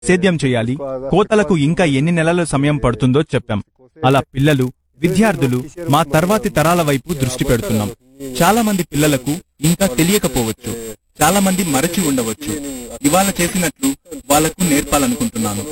సేద్యం చేయాలి కోతలకు ఇంకా ఎన్ని నెలల సమయం పడుతుందో చెప్పాం అలా పిల్లలు విద్యార్థులు మా తర్వాతి తరాల వైపు దృష్టి పెడుతున్నాం చాలా మంది పిల్లలకు ఇంకా తెలియకపోవచ్చు చాలా మంది మరచి ఉండవచ్చు ఇవాళ చేసినట్లు వాళ్లకు నేర్పాలనుకుంటున్నాను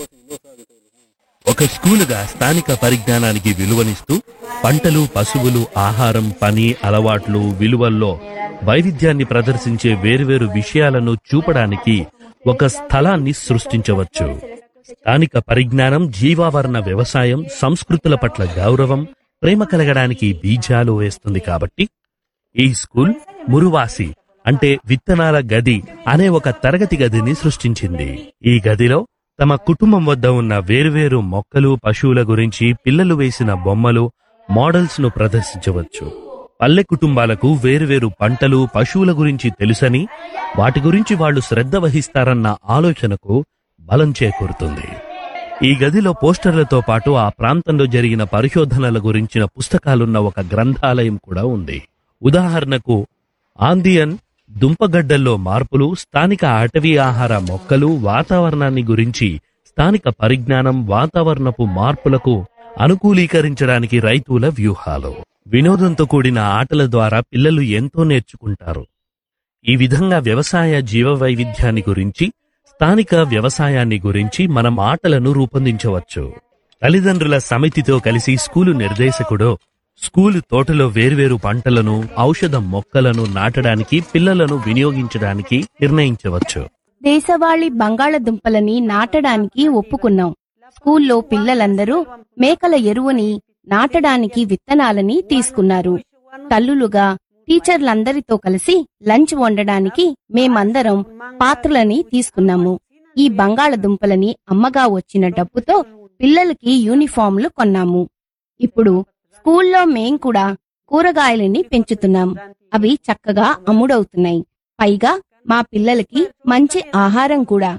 ఒక స్కూలుగా స్థానిక పరిజ్ఞానానికి విలువనిస్తూ పంటలు పశువులు ఆహారం పని అలవాట్లు విలువల్లో వైవిధ్యాన్ని ప్రదర్శించే వేర్వేరు విషయాలను చూపడానికి ఒక స్థలాన్ని సృష్టించవచ్చు స్థానిక పరిజ్ఞానం జీవావరణ వ్యవసాయం సంస్కృతుల పట్ల గౌరవం ప్రేమ కలగడానికి బీజాలు వేస్తుంది కాబట్టి ఈ స్కూల్ మురువాసి అంటే విత్తనాల గది అనే ఒక తరగతి గదిని సృష్టించింది ఈ గదిలో తమ కుటుంబం వద్ద ఉన్న వేర్వేరు మొక్కలు పశువుల గురించి పిల్లలు వేసిన బొమ్మలు మోడల్స్ ను ప్రదర్శించవచ్చు పల్లె కుటుంబాలకు వేర్వేరు పంటలు పశువుల గురించి తెలుసని వాటి గురించి వాళ్ళు శ్రద్ధ వహిస్తారన్న ఆలోచనకు బలం చేకూరుతుంది ఈ గదిలో పోస్టర్లతో పాటు ఆ ప్రాంతంలో జరిగిన పరిశోధనల గురించిన పుస్తకాలున్న ఒక గ్రంథాలయం కూడా ఉంది ఉదాహరణకు ఆందియన్ దుంపగడ్డల్లో మార్పులు స్థానిక అటవీ ఆహార మొక్కలు వాతావరణాన్ని గురించి స్థానిక పరిజ్ఞానం వాతావరణపు మార్పులకు అనుకూలీకరించడానికి రైతుల వ్యూహాలు వినోదంతో కూడిన ఆటల ద్వారా పిల్లలు ఎంతో నేర్చుకుంటారు ఈ విధంగా వ్యవసాయ జీవ వైవిధ్యాన్ని గురించి స్థానిక వ్యవసాయాన్ని గురించి మనం ఆటలను రూపొందించవచ్చు తల్లిదండ్రుల సమితితో కలిసి స్కూలు నిర్దేశకుడు స్కూలు తోటలో వేర్వేరు పంటలను ఔషధ మొక్కలను నాటడానికి పిల్లలను వినియోగించడానికి నిర్ణయించవచ్చు దేశవాళీ బంగాళదుంపలని నాటడానికి ఒప్పుకున్నాం స్కూల్లో పిల్లలందరూ మేకల ఎరువుని నాటడానికి విత్తనాలని తీసుకున్నారు తల్లులుగా టీచర్లందరితో కలిసి లంచ్ వండడానికి మేమందరం పాత్రలని తీసుకున్నాము ఈ బంగాళదుంపలని అమ్మగా వచ్చిన డబ్బుతో పిల్లలకి యూనిఫామ్లు కొన్నాము ఇప్పుడు స్కూల్లో మేం కూడా కూరగాయలని పెంచుతున్నాం అవి చక్కగా అమ్ముడవుతున్నాయి పైగా మా పిల్లలకి మంచి ఆహారం కూడా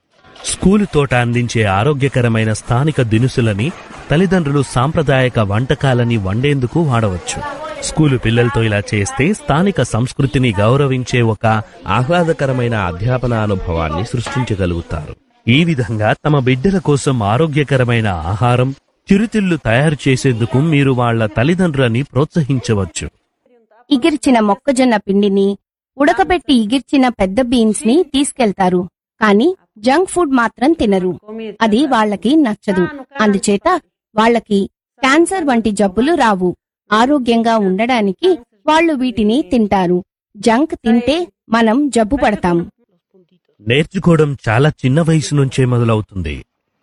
స్కూలు తోట అందించే ఆరోగ్యకరమైన స్థానిక దినుసులని తల్లిదండ్రులు సాంప్రదాయక వంటకాలని వండేందుకు వాడవచ్చు స్కూలు పిల్లలతో ఇలా చేస్తే స్థానిక సంస్కృతిని గౌరవించే ఒక ఆహ్లాదకరమైన అధ్యాపన అనుభవాన్ని సృష్టించగలుగుతారు ఈ విధంగా తమ బిడ్డల కోసం ఆరోగ్యకరమైన ఆహారం చిరుతిళ్లు తయారు చేసేందుకు మీరు వాళ్ళ తల్లిదండ్రులని ప్రోత్సహించవచ్చు ఇగిర్చిన మొక్కజొన్న పిండిని ఉడకబెట్టి ఇగిర్చిన పెద్ద బీన్స్ ని తీసుకెళ్తారు కానీ జంక్ ఫుడ్ మాత్రం తినరు అది వాళ్ళకి నచ్చదు అందుచేత వాళ్ళకి క్యాన్సర్ వంటి జబ్బులు రావు ఆరోగ్యంగా ఉండడానికి వాళ్ళు వీటిని తింటారు జంక్ తింటే మనం జబ్బు పడతాం నేర్చుకోవడం చాలా చిన్న వయసు నుంచే మొదలవుతుంది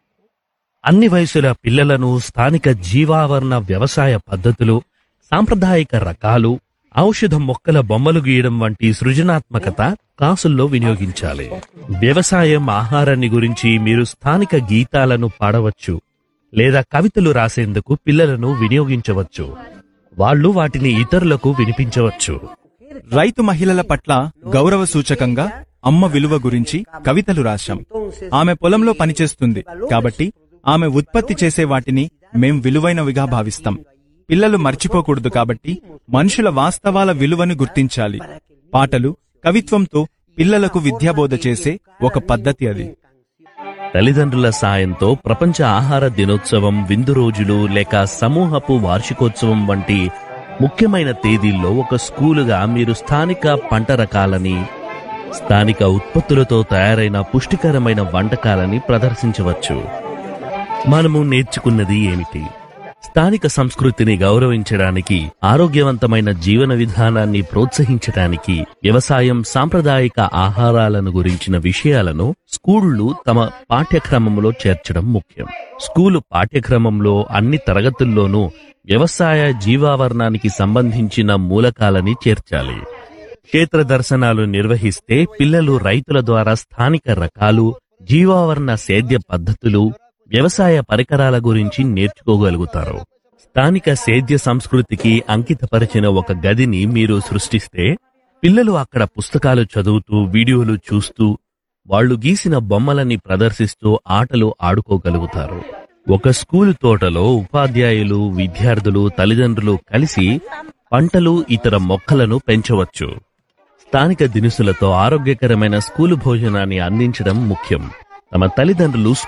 అన్ని వయసుల పిల్లలను స్థానిక జీవావరణ వ్యవసాయ పద్ధతులు సాంప్రదాయిక రకాలు ఔషధ మొక్కల బొమ్మలు గీయడం వంటి సృజనాత్మకత క్లాసుల్లో వినియోగించాలి వ్యవసాయం ఆహారాన్ని గురించి మీరు స్థానిక గీతాలను పాడవచ్చు లేదా కవితలు రాసేందుకు పిల్లలను వినియోగించవచ్చు వాళ్ళు వాటిని ఇతరులకు వినిపించవచ్చు రైతు మహిళల పట్ల గౌరవ సూచకంగా అమ్మ విలువ గురించి కవితలు రాశాం ఆమె పొలంలో పనిచేస్తుంది కాబట్టి ఆమె ఉత్పత్తి చేసే వాటిని మేం విలువైనవిగా భావిస్తాం పిల్లలు మర్చిపోకూడదు కాబట్టి మనుషుల వాస్తవాల విలువను గుర్తించాలి పాటలు కవిత్వంతో పిల్లలకు విద్యాబోధ చేసే ఒక పద్ధతి అది తల్లిదండ్రుల సాయంతో ప్రపంచ ఆహార దినోత్సవం విందు రోజులు లేక సమూహపు వార్షికోత్సవం వంటి ముఖ్యమైన తేదీల్లో ఒక స్కూలుగా మీరు స్థానిక పంట రకాలని స్థానిక ఉత్పత్తులతో తయారైన పుష్టికరమైన వంటకాలని ప్రదర్శించవచ్చు మనము నేర్చుకున్నది ఏమిటి స్థానిక సంస్కృతిని గౌరవించడానికి ఆరోగ్యవంతమైన జీవన విధానాన్ని ప్రోత్సహించడానికి వ్యవసాయం సాంప్రదాయిక ఆహారాలను గురించిన విషయాలను స్కూళ్లు తమ పాఠ్యక్రమంలో చేర్చడం ముఖ్యం స్కూలు పాఠ్యక్రమంలో అన్ని తరగతుల్లోనూ వ్యవసాయ జీవావరణానికి సంబంధించిన మూలకాలని చేర్చాలి క్షేత్ర దర్శనాలు నిర్వహిస్తే పిల్లలు రైతుల ద్వారా స్థానిక రకాలు జీవావరణ సేద్య పద్ధతులు వ్యవసాయ పరికరాల గురించి నేర్చుకోగలుగుతారు స్థానిక సేద్య సంస్కృతికి అంకితపరిచిన ఒక గదిని మీరు సృష్టిస్తే పిల్లలు అక్కడ పుస్తకాలు చదువుతూ వీడియోలు చూస్తూ వాళ్ళు గీసిన బొమ్మలని ప్రదర్శిస్తూ ఆటలు ఆడుకోగలుగుతారు ఒక స్కూలు తోటలో ఉపాధ్యాయులు విద్యార్థులు తల్లిదండ్రులు కలిసి పంటలు ఇతర మొక్కలను పెంచవచ్చు స్థానిక దినుసులతో ఆరోగ్యకరమైన స్కూలు భోజనాన్ని అందించడం ముఖ్యం తమ తల్లిదండ్రులు